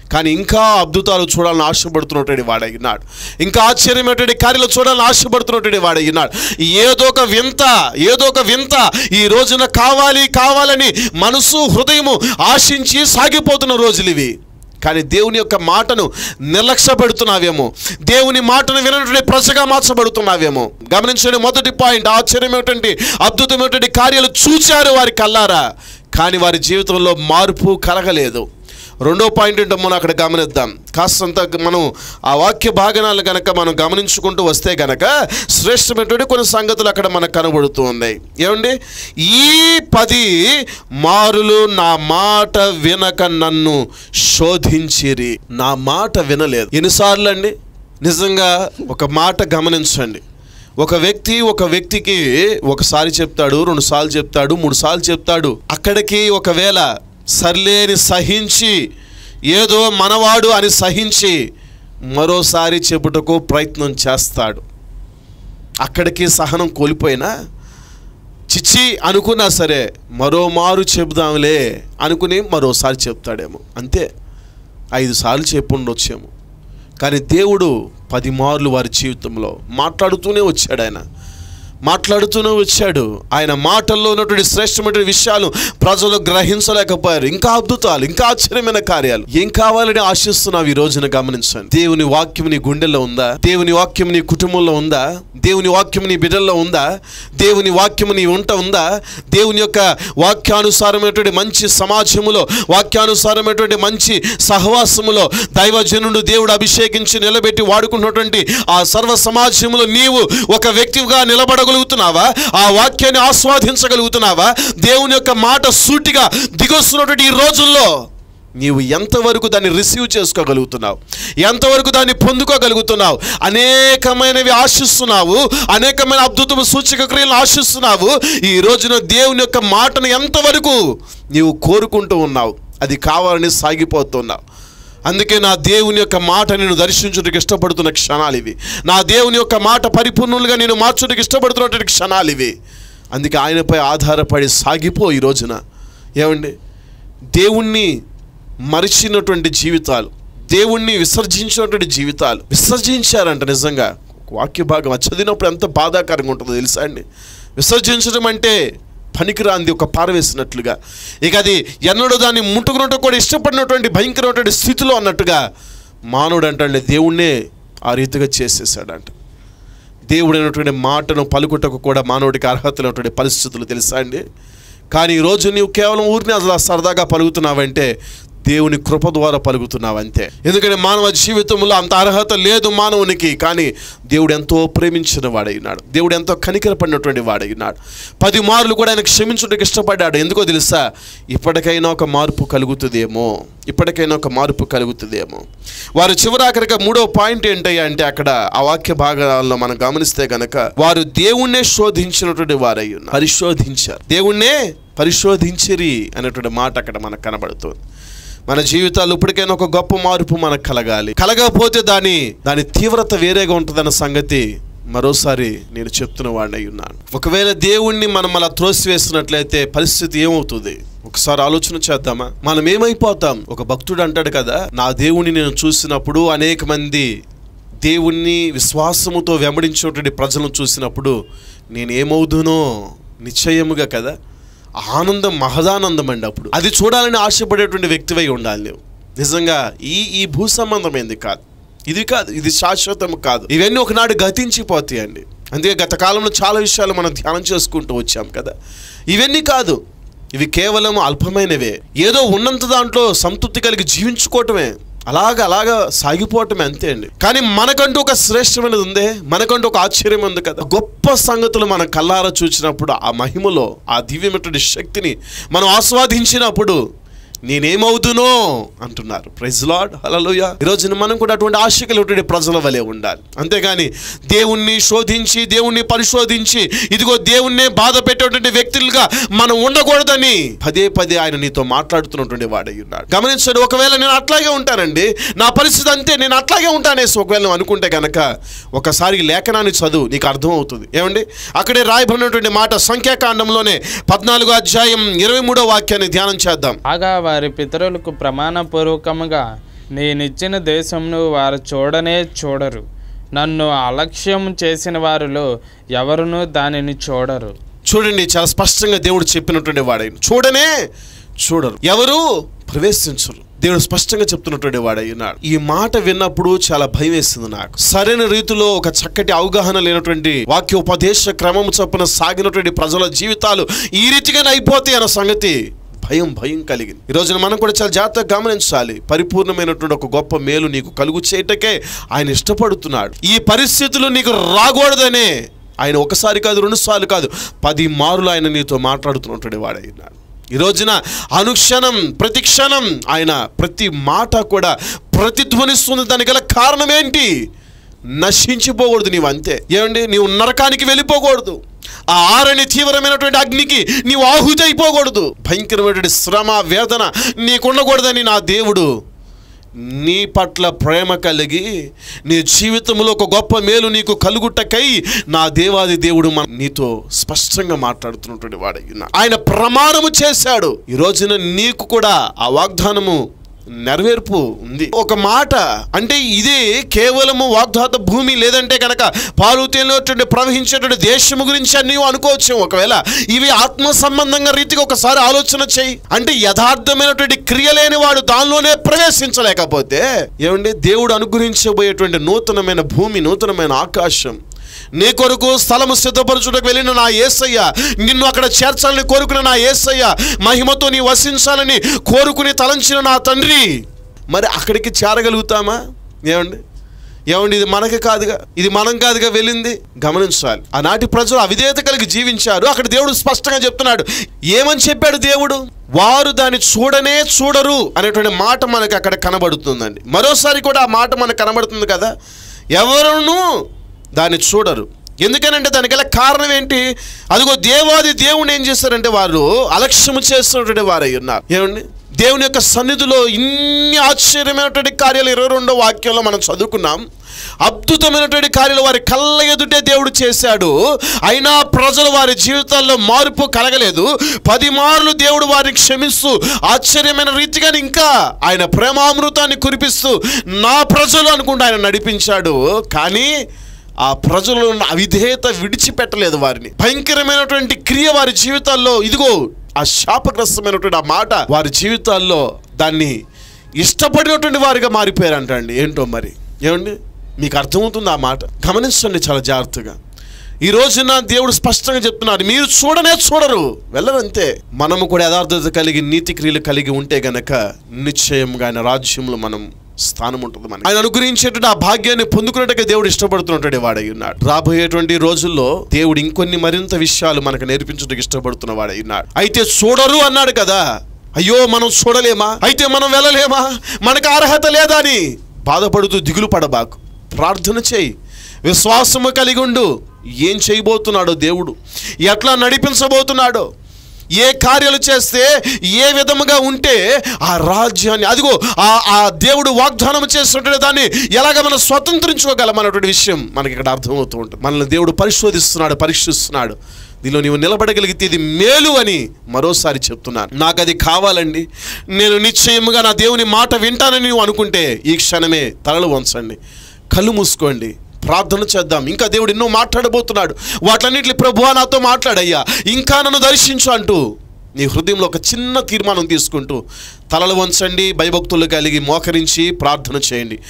కానీ ఇంకా అద్భుతాలు చూడాలని ఆశపడుతున్నటువంటి వాడైనాడు ఇంకా ఆశ్చర్యమైనటువంటి కార్యాలు చూడాలని ఆశపడుతున్నటువంటి వాడైనాడు ఏదో ఒక వింత ఏదో ఒక వింత ఈ రోజున కావాలి కావాలని మనసు హృదయము ఆశించి సాగిపోతున్న రోజులు ఇవి కానీ దేవుని యొక్క మాటను నిర్లక్ష్య పెడుతున్నావేమో దేవుని మాటను వినటువంటి ప్రజగా మార్చబడుతున్నావేమో గమనించండి మొదటి పాయింట్ ఆశ్చర్యమైనటువంటి అద్భుతమైనటువంటి కార్యాలు చూచారు వారి కల్లారా కానీ వారి జీవితంలో మార్పు కలగలేదు రెండో పాయింట్ ఏంటో మనం అక్కడ గమనిద్దాం కాస్తంత మనం ఆ వాక్య భాగనాలు గనక మనం గమనించుకుంటూ వస్తే గనక శ్రేష్టమైనటువంటి కొన్ని సంగతులు అక్కడ మనకు కనబడుతూ ఉన్నాయి ఏమండి ఈ పది మారులు నా మాట వినక నన్ను శోధించిరి నా మాట వినలేదు ఎన్నిసార్లు అండి నిజంగా ఒక మాట గమనించండి ఒక వ్యక్తి ఒక వ్యక్తికి ఒకసారి చెప్తాడు రెండు సార్లు చెప్తాడు మూడు సార్లు చెప్తాడు అక్కడికి ఒకవేళ సర్లేని సహించి ఏదో మనవాడు అని సహించి మరోసారి చెప్పుటకు ప్రయత్నం చేస్తాడు అక్కడికి సహనం కోల్పోయినా చిచ్చి అనుకున్నా సరే మరోమారు చెబుదాంలే అనుకుని మరోసారి చెప్తాడేమో అంతే ఐదు సార్లు చెప్పుండొచ్చేమో కానీ దేవుడు పది మార్లు వారి జీవితంలో మాట్లాడుతూనే వచ్చాడు ఆయన మాట్లాడుతూనే వచ్చాడు ఆయన మాటల్లో ఉన్నటువంటి శ్రేష్టమైన విషయాలు ప్రజలు గ్రహించలేకపోయారు ఇంకా అద్భుతాలు ఇంకా ఆశ్చర్యమైన కార్యాలు ఏం కావాలని ఆశిస్తున్నావు ఈ రోజున గమనించండి దేవుని వాక్యం నీ గుండెల్లో ఉందా దేవుని వాక్యం నీ కుటుంబంలో ఉందా దేవుని వాక్యం నీ బిడ్డల్లో ఉందా దేవుని వాక్యం నీ ఉంట ఉందా దేవుని యొక్క వాక్యానుసారమైనటువంటి మంచి సమాజములో వాక్యానుసారమైనటువంటి మంచి సహవాసములో దైవజనుడు దేవుడు అభిషేకించి నిలబెట్టి వాడుకున్నటువంటి ఆ సర్వ సమాజంలో నీవు ఒక వ్యక్తిగా నిలబడగలుగుతున్నావా ఆ వాక్యాన్ని ఆస్వాదించగలుగుతున్నావా దేవుని యొక్క మాట సూటిగా దిగొస్తున్నటువంటి ఈ రోజుల్లో నీవు ఎంతవరకు దాన్ని రిసీవ్ చేసుకోగలుగుతున్నావు ఎంతవరకు దాన్ని పొందుకోగలుగుతున్నావు అనేకమైనవి ఆశిస్తున్నావు అనేకమైన అద్భుతము సూచక క్రియలను ఆశిస్తున్నావు ఈ రోజున దేవుని యొక్క మాటను ఎంతవరకు నీవు కోరుకుంటూ ఉన్నావు అది కావాలని సాగిపోతున్నావు అందుకే నా దేవుని యొక్క మాట నేను దర్శించుటకు ఇష్టపడుతున్న క్షణాలు ఇవి నా దేవుని యొక్క మాట పరిపూర్ణులుగా నేను మార్చుటకు ఇష్టపడుతున్నటువంటి క్షణాలు ఇవి అందుకే ఆయనపై ఆధారపడి సాగిపో ఈ రోజున ఏమండి దేవుణ్ణి మరిచినటువంటి జీవితాలు దేవుణ్ణి విసర్జించినటువంటి జీవితాలు విసర్జించారంట నిజంగా వాక్య భాగం అది చదివినప్పుడు ఎంత బాధాకరంగా ఉంటుందో తెలుసా అండి విసర్జించడం అంటే పనికిరాంది ఒక పారవేసినట్లుగా ఇక అది ఎన్నడూ దాన్ని ముట్టుకున్నట్టు కూడా ఇష్టపడినటువంటి భయంకరమైనటువంటి స్థితిలో అన్నట్టుగా మానవుడు అంటే దేవుణ్ణే ఆ రీతిగా చేసేసాడంట దేవుడైనటువంటి మాటను పలుకుటకు కూడా మానవుడికి అర్హత లేనటువంటి పరిస్థితులు తెలుసా అండి కానీ ఈరోజు నీవు కేవలం ఊరిని అసలు సరదాగా పలుకుతున్నావంటే దేవుని కృప ద్వారా పలుకుతున్నావు అంతే ఎందుకంటే మానవ జీవితంలో అంత అర్హత లేదు మానవునికి కానీ దేవుడు ఎంతో ప్రేమించిన వాడైనాడు దేవుడు ఎంతో కనికరపడినటువంటి వాడైనాడు పది మార్లు కూడా ఆయన క్షమించడానికి ఇష్టపడ్డాడు ఎందుకో తెలుసా ఇప్పటికైనా ఒక మార్పు కలుగుతుందేమో ఇప్పటికైనా ఒక మార్పు కలుగుతుందేమో వారు చివరాఖరిగా మూడో పాయింట్ ఏంటయ్యా అంటే అక్కడ ఆ వాక్య భాగాల్లో మనం గమనిస్తే గనక వారు దేవుణ్ణే శోధించినటువంటి వారై ఉన్నారు పరిశోధించారు దేవుణ్ణే పరిశోధించిరి అనేటువంటి మాట అక్కడ మనకు కనబడుతుంది మన జీవితాలు ఇప్పటికైనా ఒక గొప్ప మార్పు మనకు కలగాలి కలగకపోతే దాని దాని తీవ్రత వేరేగా ఉంటుందన్న సంగతి మరోసారి నేను చెప్తున్న వాడినై ఉన్నాను ఒకవేళ దేవుణ్ణి మనం అలా త్రోసివేసినట్లయితే పరిస్థితి ఏమవుతుంది ఒకసారి ఆలోచన చేద్దామా మనం ఏమైపోతాం ఒక భక్తుడు అంటాడు కదా నా దేవుణ్ణి నేను చూసినప్పుడు అనేక మంది దేవుణ్ణి విశ్వాసముతో వెంబడించేటువంటి ప్రజలను చూసినప్పుడు నేను ఏమవుదునో నిశ్చయముగా కదా ఆనందం మహదానందం అండి అప్పుడు అది చూడాలని ఆశపడేటువంటి వ్యక్తివై ఉండాలి నువ్వు నిజంగా ఈ ఈ భూ సంబంధం ఏంది కాదు ఇది కాదు ఇది శాశ్వతం కాదు ఇవన్నీ ఒకనాడు గతించిపోతాయండి అందుకే గత కాలంలో చాలా విషయాలు మనం ధ్యానం చేసుకుంటూ వచ్చాం కదా ఇవన్నీ కాదు ఇవి కేవలం అల్పమైనవే ఏదో ఉన్నంత దాంట్లో సంతృప్తి కలిగి జీవించుకోవటమే అలాగ అలాగా సాగిపోవటమే అంతే అండి కానీ మనకంటూ ఒక శ్రేష్టమైనది ఉందే మనకంటూ ఒక ఆశ్చర్యం ఉంది కదా గొప్ప సంగతులు మన కల్లారా చూసినప్పుడు ఆ మహిమలో ఆ దివ్యమైనటువంటి శక్తిని మనం ఆస్వాదించినప్పుడు నేనేమవుతునో అంటున్నారు ప్రైజ్ లాడ్ హలలోయ ఈరోజు మనం కూడా అటువంటి ఆశ కలిగినటువంటి ప్రజల వలె ఉండాలి అంతేగాని దేవుణ్ణి శోధించి దేవుణ్ణి పరిశోధించి ఇదిగో దేవుణ్ణే బాధ పెట్టేటువంటి వ్యక్తులుగా మనం ఉండకూడదని పదే పదే ఆయన నీతో మాట్లాడుతున్నటువంటి వాడై ఉన్నాడు గమనించండి ఒకవేళ నేను అట్లాగే ఉంటానండి నా పరిస్థితి అంతే నేను అట్లాగే ఉంటానేసి ఒకవేళ నువ్వు అనుకుంటే గనక ఒకసారి ఈ లేఖనాన్ని చదువు నీకు అర్థమవుతుంది ఏమండి అక్కడే రాయబడినటువంటి మాట సంఖ్యాకాండంలోనే పద్నాలుగో అధ్యాయం ఇరవై మూడో వాక్యాన్ని ధ్యానం చేద్దాం కాగా వారి పితరులకు ప్రమాణపూర్వకముగా నేనిచ్చిన దేశంను వారు చూడనే చూడరు నన్ను అలక్ష్యం చేసిన వారిలో ఎవరునూ దానిని చూడరు చూడండి చాలా స్పష్టంగా దేవుడు చెప్పినటువంటి వాడైన చూడనే చూడరు ఎవరు ప్రవేశించరు దేవుడు స్పష్టంగా చెప్తున్నటువంటి వాడై ఉన్నాడు ఈ మాట విన్నప్పుడు చాలా భయం వేస్తుంది నాకు సరైన రీతిలో ఒక చక్కటి అవగాహన లేనటువంటి వాక్యోపదేశ క్రమం చొప్పున సాగినటువంటి ప్రజల జీవితాలు ఈ రీతిగానే అయిపోతాయి అన్న సంగతి భయం భయం కలిగింది ఈ రోజున మనం కూడా చాలా జాగ్రత్తగా గమనించాలి పరిపూర్ణమైనటువంటి ఒక గొప్ప మేలు నీకు కలుగు చేయటకే ఆయన ఇష్టపడుతున్నాడు ఈ పరిస్థితులు నీకు రాకూడదనే ఆయన ఒకసారి కాదు రెండు సార్లు కాదు పది మారులు ఆయన నీతో మాట్లాడుతున్నటువంటి వాడైనాడు ఈ రోజున అనుక్షణం ప్రతి క్షణం ఆయన ప్రతి మాట కూడా ప్రతిధ్వనిస్తుంది దానికి గల కారణం ఏంటి నశించిపోకూడదు నీవు అంతే ఏమండి నీవు నరకానికి వెళ్ళిపోకూడదు ఆ ఆరని తీవ్రమైనటువంటి అగ్నికి నీవు ఆహుతి అయిపోకూడదు భయంకరమైనటువంటి శ్రమ వేదన నీకుండకూడదని నా దేవుడు నీ పట్ల ప్రేమ కలిగి నీ జీవితంలో ఒక గొప్ప మేలు నీకు కలుగుటకై నా దేవాది దేవుడు మన నీతో స్పష్టంగా మాట్లాడుతున్నటువంటి వాడై ఉన్నాడు. ఆయన ప్రమాణము చేశాడు ఈ రోజున నీకు కూడా ఆ వాగ్దానము నెరవేర్పు ఉంది ఒక మాట అంటే ఇదే కేవలము వాగ్దాత భూమి లేదంటే కనుక పాలు తేలినటువంటి ప్రవహించేటువంటి దేశము గురించి అని నీవు అనుకోవచ్చు ఒకవేళ ఇవి ఆత్మ సంబంధంగా రీతిగా ఒకసారి ఆలోచన చేయి అంటే యథార్థమైనటువంటి క్రియ లేని వాడు దానిలోనే ప్రవేశించలేకపోతే ఏమండి దేవుడు అనుగ్రహించబోయేటువంటి నూతనమైన భూమి నూతనమైన ఆకాశం నీ కొరకు స్థలము సిద్ధపరచుటకు వెళ్ళిన నా ఏసయ్య నిన్ను అక్కడ చేర్చాలని కోరుకున్న నా ఏసయ్య మహిమతో నీ వసించాలని కోరుకుని తలంచిన నా తండ్రి మరి అక్కడికి చేరగలుగుతామా ఏమండి ఏమండి ఇది మనకి కాదుగా ఇది మనం కాదుగా వెళ్ళింది గమనించాలి ఆనాటి ప్రజలు అవిధేయత కలిగి జీవించారు అక్కడ దేవుడు స్పష్టంగా చెప్తున్నాడు ఏమని చెప్పాడు దేవుడు వారు దాన్ని చూడనే చూడరు అనేటువంటి మాట మనకి అక్కడ కనబడుతుందండి మరోసారి కూడా ఆ మాట మనకు కనబడుతుంది కదా ఎవరును దాన్ని చూడరు ఎందుకనంటే దానికి గల కారణం ఏంటి అదిగో దేవాది దేవుని ఏం చేస్తారంటే వారు అలక్ష్యము చేస్తున్నటువంటి వారై ఉన్నారు ఏమండి దేవుని యొక్క సన్నిధిలో ఇన్ని ఆశ్చర్యమైనటువంటి కార్యాలు ఇరవై రెండో వాక్యంలో మనం చదువుకున్నాం అద్భుతమైనటువంటి కార్యాలు వారి కళ్ళ ఎదుటే దేవుడు చేశాడు అయినా ప్రజలు వారి జీవితాల్లో మార్పు కలగలేదు పది మార్లు దేవుడు వారిని క్షమిస్తూ ఆశ్చర్యమైన రీతిగా ఇంకా ఆయన ప్రేమామృతాన్ని కురిపిస్తూ నా ప్రజలు అనుకుంటూ ఆయన నడిపించాడు కానీ ఆ ప్రజలు ఉన్న అవిధేయత విడిచిపెట్టలేదు వారిని భయంకరమైనటువంటి క్రియ వారి జీవితాల్లో ఇదిగో ఆ శాపగ్రస్తమైనటువంటి ఆ మాట వారి జీవితాల్లో దాన్ని ఇష్టపడినటువంటి వారిగా మారిపోయారంట అండి ఏంటో మరి ఏమండి మీకు అర్థమవుతుంది ఆ మాట గమనించండి చాలా జాగ్రత్తగా ఈ రోజున దేవుడు స్పష్టంగా చెప్తున్నారు మీరు చూడనే చూడరు వెళ్ళరంతే మనము కూడా యథార్థత కలిగి నీతి క్రియలు కలిగి ఉంటే గనక నిశ్చయంగా ఆయన రాజ్యంలో మనం స్థానం ఉంటుంది మనకి ఆయన అనుగ్రహించేటువంటి ఆ భాగ్యాన్ని పొందుకున్నట్టుగా దేవుడు ఇష్టపడుతున్నటువంటి వాడై ఉన్నాడు రాబోయేటువంటి రోజుల్లో దేవుడు ఇంకొన్ని మరింత విషయాలు మనకు నేర్పించడానికి ఇష్టపడుతున్న వాడై ఉన్నాడు అయితే చూడరు అన్నాడు కదా అయ్యో మనం చూడలేమా అయితే మనం వెళ్ళలేమా మనకు అర్హత లేదా అని బాధపడుతూ దిగులు పడబాకు ప్రార్థన చేయి విశ్వాసము కలిగి ఉండు ఏం చేయబోతున్నాడో దేవుడు ఎట్లా నడిపించబోతున్నాడో ఏ కార్యాలు చేస్తే ఏ విధముగా ఉంటే ఆ రాజ్యాన్ని అదిగో ఆ ఆ దేవుడు వాగ్దానం చేస్తున్నటువంటి దాన్ని ఎలాగ మనం స్వతంత్రించుకోగలం అన్నటువంటి విషయం మనకి ఇక్కడ అర్థమవుతూ ఉంటుంది మనల్ని దేవుడు పరిశోధిస్తున్నాడు పరీక్షిస్తున్నాడు దీనిలో నీవు నిలబడగలిగితే ఇది మేలు అని మరోసారి చెప్తున్నాను నాకు అది కావాలండి నేను నిశ్చయముగా నా దేవుని మాట వింటానని నువ్వు అనుకుంటే ఈ క్షణమే తలలు వంచండి కళ్ళు మూసుకోండి ప్రార్థన చేద్దాం ఇంకా దేవుడు ఎన్నో మాట్లాడబోతున్నాడు వాటన్నిటి ప్రభువా నాతో మాట్లాడయ్యా ఇంకా నన్ను దర్శించు అంటూ నీ హృదయంలో ఒక చిన్న తీర్మానం తీసుకుంటూ తలలు వంచండి భయభక్తులు కలిగి మోకరించి ప్రార్థన చేయండి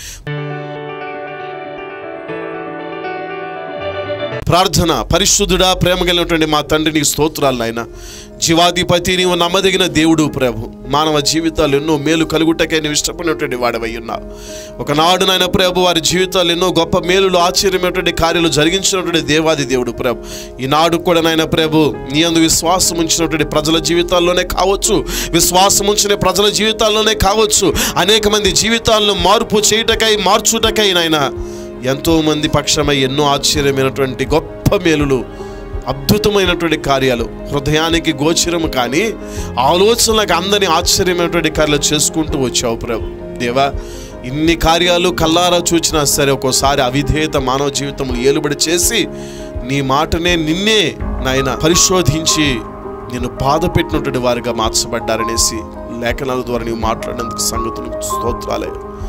ప్రార్థన పరిశుద్ధుడా ప్రేమ కలిగినటువంటి మా తండ్రి నీ స్తోత్రాలు నాయన జీవాధిపతి నీవు నమ్మదగిన దేవుడు ప్రభు మానవ జీవితాలు ఎన్నో మేలు కలుగుటకే నీవు ఇష్టపడినటువంటి వాడవై ఉన్నావు ఒకనాడు నాయన ప్రభు వారి జీవితాలు ఎన్నో గొప్ప మేలులు ఆశ్చర్యమైనటువంటి కార్యాలు జరిగించినటువంటి దేవాది దేవుడు ప్రభు ఈనాడు కూడా నాయన ప్రభు నీ అందు విశ్వాసం ఉంచినటువంటి ప్రజల జీవితాల్లోనే కావచ్చు విశ్వాసం ఉంచిన ప్రజల జీవితాల్లోనే కావచ్చు అనేక మంది జీవితాలను మార్పు చేయుటకై మార్చుటకై నాయన ఎంతో మంది పక్షమై ఎన్నో ఆశ్చర్యమైనటువంటి గొప్ప మేలులు అద్భుతమైనటువంటి కార్యాలు హృదయానికి గోచరము కానీ ఆలోచనలకు అందని ఆశ్చర్యమైనటువంటి కార్యాలు చేసుకుంటూ వచ్చావు ప్రభు దేవా ఇన్ని కార్యాలు కల్లారా చూచినా సరే ఒక్కోసారి అవిధేయత మానవ జీవితంలో ఏలుబడి చేసి నీ మాటనే నిన్నే నాయన పరిశోధించి నేను బాధ పెట్టినటువంటి వారిగా మార్చబడ్డారనేసి లేఖనాల ద్వారా నీవు మాట్లాడినందుకు సంగతులు స్తోత్రాలే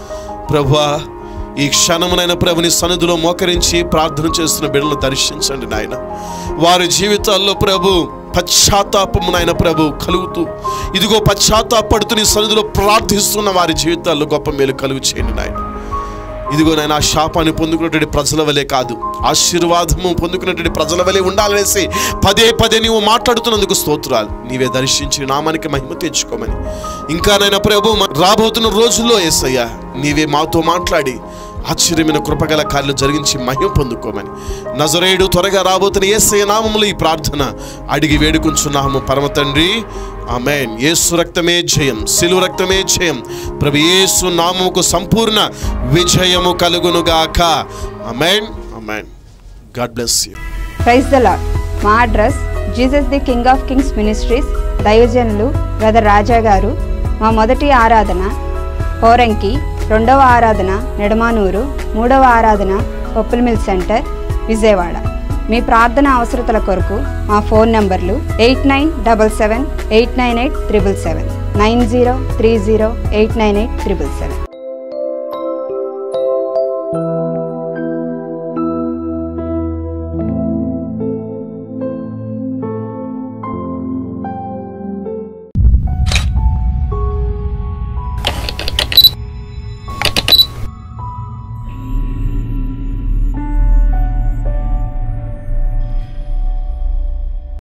ప్రభువా ఈ క్షణమునైన ప్రభుని సన్నిధిలో మోకరించి ప్రార్థన చేస్తున్న బిడ్డలను దర్శించండి నాయన వారి జీవితాల్లో ప్రభు పశ్చాత్తాపమునైన ప్రభు కలుగుతూ ఇదిగో పశ్చాత్తాపడుతూ నీ సన్నిధిలో ప్రార్థిస్తున్న వారి జీవితాల్లో గొప్ప మేలు కలుగు చేయండి నాయన ఇదిగో నేను ఆ శాపాన్ని పొందుకున్నటువంటి ప్రజల వలె కాదు ఆశీర్వాదము పొందుకున్నటువంటి ప్రజల వలె ఉండాలనేసి పదే పదే నీవు మాట్లాడుతున్నందుకు స్తోత్రాలు నీవే దర్శించి నామానికి మహిమ తెచ్చుకోమని ఇంకా నైనా ప్రభు మ- రాబోతున్న రోజుల్లో ఏసయ్యా నీవే మాతో మాట్లాడి ఆశ్చర్యమైన కృపగల కార్యాలు జరిగించి మహిమ పొందుకోమని నజరేయుడు త్వరగా రాబోతున్న ఏసయ్య నామములు ఈ ప్రార్థన అడిగి వేడుకుంటున్నాము పరమ తండ్రి ఆమెన్ యేసు రక్తమే జయం సిలువ రక్తమే జయం ప్రభు యేసు నామముకు సంపూర్ణ విజయము కలుగునుగాక amen amen God bless you praise the Lord మా address Jesus the king of kings ministries దైవజనులు బ్రదర్ రాజా గారు మా మొదటి ఆరాధన పోరంకి రెండవ ఆరాధన నెడమానూరు మూడవ ఆరాధన పప్పుల మిల్ సెంటర్ విజయవాడ మీ ప్రార్థన అవసరతల కొరకు మా ఫోన్ నంబర్లు eight nine double seven eight nine eight triple seven nine zero three zero eight nine eight triple seven